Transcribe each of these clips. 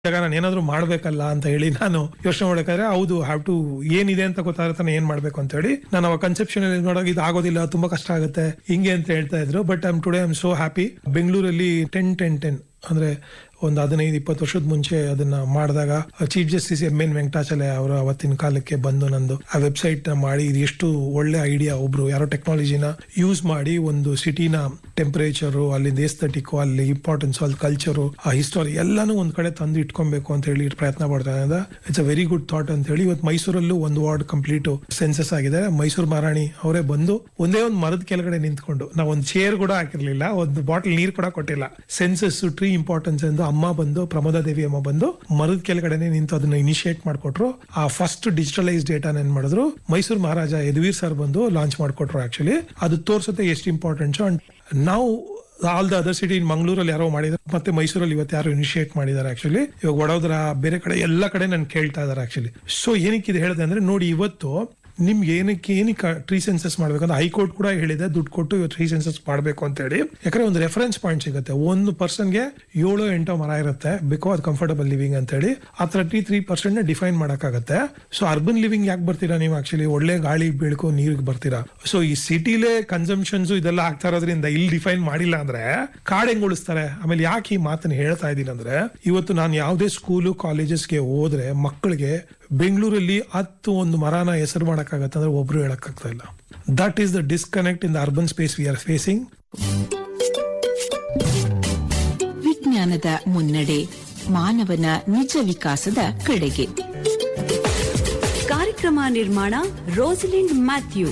ಇವಾಗ ನಾನು ಏನಾದ್ರು ಮಾಡ್ಬೇಕಲ್ಲ ಅಂತ ಹೇಳಿ ನಾನು ಯೋಚನೆ ಮಾಡಬೇಕಾದ್ರೆ ಹೌದು ಹ್ಯಾವ್ ಟು ಏನಿದೆ ಅಂತ ಗೊತ್ತಾಗುತ್ತೆ ಏನ್ ಮಾಡ್ಬೇಕು ಅಂತ ಹೇಳಿ ನಾನು ಅವಾಗ ಕನ್ಸೆಪ್ಷನ್ ಅಲ್ಲಿ ನೋಡೋಕೆ ಇದು ಆಗೋದಿಲ್ಲ ತುಂಬಾ ಕಷ್ಟ ಆಗುತ್ತೆ ಹಿಂಗೆ ಅಂತ ಹೇಳ್ತಾ ಇದ್ರು but I'm today I'm so happy ಬೆಂಗಳೂರಲ್ಲಿ ಟೆನ್ ಟೆನ್ ಟೆನ್ ಅಂದ್ರೆ ಒಂದು ಹದಿನೈದು ಇಪ್ಪತ್ತು ವರ್ಷದ ಮುಂಚೆ ಅದನ್ನ ಮಾಡಿದಾಗ chief justice M N Venkatachaliah ಅವರು ಅವತ್ತಿನ ಕಾಲಕ್ಕೆ ಬಂದು ನಂದು ಆ ವೆಬ್ಸೈಟ್ ನ ಮಾಡಿ ಇದು ಎಷ್ಟು ಒಳ್ಳೆ ಐಡಿಯಾ ಒಬ್ರು ಯಾರೋ ಟೆಕ್ನಾಲಜಿನ ಯೂಸ್ ಮಾಡಿ ಒಂದು ಸಿಟಿನ ಟೆಂಪರೇಚರು ಅಲ್ಲಿ ದೇಸ್ತಟಿಕ್ ಅಲ್ಲಿ ಇಂಪಾರ್ಟೆನ್ಸ್ ಅಲ್ಲಿ ಕಲ್ಚರು ಆ ಹಿಸ್ಟೋರಿ ಎಲ್ಲಾನು ಒಂದ್ ಕಡೆ ತಂದು ಇಟ್ಕೊಬೇಕು ಅಂತ ಹೇಳಿ ಪ್ರಯತ್ನ ಪಡ್ತಾ it's a very good thought ಅಂತ ಹೇಳಿ ಇವತ್ತು ಮೈಸೂರಲ್ಲೂ ಒಂದು ವಾರ್ಡ್ ಕಂಪ್ಲೀಟ್ ಸೆನ್ಸಸ್ ಆಗಿದೆ ಮೈಸೂರು ಮಹಾರಾಣಿ ಅವರೇ ಬಂದು ಒಂದೇ ಒಂದು ಮರದ ಕೆಳಗಡೆ ನಿಂತ್ಕೊಂಡು ನಾವು ಒಂದು ಚೇರ್ ಕೂಡ ಹಾಕಿರ್ಲಿಲ್ಲ ಒಂದು ಬಾಟಲ್ ನೀರ್ ಕೂಡ ಕೊಟ್ಟಿಲ್ಲ ಸೆನ್ಸಸ್ ಟ್ರೀ ಇಂಪಾರ್ಟೆನ್ಸ್ ಎಂದು ಅಮ್ಮ ಬಂದು ಪ್ರಮೋದ ದೇವಿ ಅಮ್ಮ ಬಂದು ಮರದ ಕೆಳಗಡೆನೆ ನಿಂತು ಅದನ್ನ ಇನಿಶಿಯೇಟ್ ಮಾಡ್ಕೊಟ್ರು ಆ ಫಸ್ಟ್ ಡಿಜಿಟಲೈಸ್ ಡೇಟಾ ಏನ್ ಮಾಡಿದ್ರು ಮೈಸೂರು ಮಹಾರಾಜ ಯದುವೀರ್ ಸರ್ ಬಂದು ಲಾಂಚ್ ಮಾಡ್ಕೊಟ್ರು ಆಕ್ಚುಲಿ ಅದು ತೋರ್ಸುತ್ತೆ ಎಷ್ಟು ಇಂಪಾರ್ಟೆಂಟ್ಸ್ ಅಂಡ್ ನಾವು ಆಲ್ ದ ಅದರ್ ಸಿಟಿ ಮಂಗಳೂರಲ್ಲಿ ಯಾರೋ ಮಾಡಿದ್ದಾರೆ ಮತ್ತೆ ಮೈಸೂರಲ್ಲಿ ಇವತ್ತು ಯಾರು ಇನಿಶಿಯೇಟ್ ಮಾಡಿದ್ದಾರೆ ಆಕ್ಚುಲಿ ಇವಾಗ ವಡೋದರ ಬೇರೆ ಕಡೆ ಎಲ್ಲ ಕಡೆ ನನ್ ಕೇಳ್ತಾ ಇದಾರೆ ಆಕ್ಚುಲಿ ಸೊ ಏನಕ್ಕೆ ಇದು ಹೇಳಿದೆ ಅಂದ್ರೆ ನೋಡಿ ಇವತ್ತು ನಿಮ್ಗೆ ಏನಕ್ಕೆ ಏನಕ್ಕೆ ಟ್ರೀ ಸೆನ್ಸಸ್ ಮಾಡ್ಬೇಕಂದ್ರೆ ಹೈಕೋರ್ಟ್ ಕೂಡ ಹೇಳಿದೆ ದುಡ್ಡು ಕೊಟ್ಟು ಇವತ್ತು ಟ್ರೀ ಸೆನ್ಸಸ್ ಮಾಡಬೇಕು ಅಂತ ಹೇಳಿ ಯಾಕಂದ್ರೆ ಒಂದು ರೆಫರೆನ್ಸ್ ಪಾಯಿಂಟ್ ಸಿಗುತ್ತೆ ಒಂದು ಪರ್ಸನ್ಗೆ ಏಳು ಎಂಟು ಮರ ಇರುತ್ತೆ ಬಿಕಾಸ್ ಕಂಫರ್ಟಬಲ್ ಲಿವಿಂಗ್ ಅಂತ ಹೇಳಿ ಆ ತರ್ಟಿ ತ್ರೀ ಪರ್ಸೆಂಟ್ ನ ಡಿಫೈನ್ ಮಾಡಕ್ಕಾಗತ್ತೆ ಸೊ ಅರ್ಬನ್ ಲಿವಿಂಗ್ ಯಾಕೆ ಬರ್ತೀರಾ ನೀವು ಆಕ್ಚುಲಿ ಒಳ್ಳೆ ಗಾಳಿ ಬೆಳಕು ನೀರಿಗೆ ಬರ್ತೀರಾ ಸೊ ಈ ಸಿಟಿಲೇ ಕನ್ಸಂಪ್ಷನ್ಸ್ ಇದೆಲ್ಲ ಆಗ್ತಾ ಇರೋದ್ರಿಂದ ಇಲ್ಲಿ ಡಿಫೈನ್ ಮಾಡಿಲ್ಲ ಅಂದ್ರೆ ಕಾಡ್ ಹೆಂಗ್ ಉಳಿಸ್ತಾರೆ ಆಮೇಲೆ ಯಾಕೆ ಈ ಮಾತನ್ನ ಹೇಳ್ತಾ ಇದ್ದೀನಿ ಅಂದ್ರೆ ಇವತ್ತು ನಾನು ಯಾವುದೇ ಸ್ಕೂಲು ಕಾಲೇಜಸ್ಗೆ ಹೋದ್ರೆ ಮಕ್ಕಳಿಗೆ ಬೆಂಗಳೂರಲ್ಲಿ ಹತ್ತು ಒಂದು ಮರನ ಹೆಸರು ಮಾಡಕ್ಕಾಗತ್ತೆ ಅಂದ್ರೆ ಒಬ್ರು ಹೇಳಕ್ಕಾಗ್ತಾ ಇಲ್ಲ that is the disconnect in the urban space we are facing ವಿಜ್ಞಾನದ ಮುನ್ನಡೆ ಮಾನವನ ನಿಜ ವಿಕಾಸದ ಕಡೆಗೆ ಕಾರ್ಯಕ್ರಮ ನಿರ್ಮಾಣ ರೋಸಲಿಂಡ್ ಮ್ಯಾಥ್ಯೂ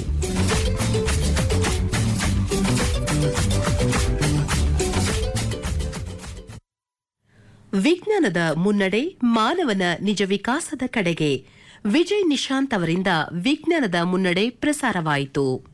ವಿಜ್ಞಾನದ ಮುನ್ನಡೆ ಮಾನವನ ನಿಜ ವಿಕಾಸದ ಕಡೆಗೆ ವಿಜಯ್ ನಿಶಾಂತ್ ಅವರಿಂದ ವಿಜ್ಞಾನದ ಮುನ್ನಡೆ ಪ್ರಸಾರವಾಯಿತು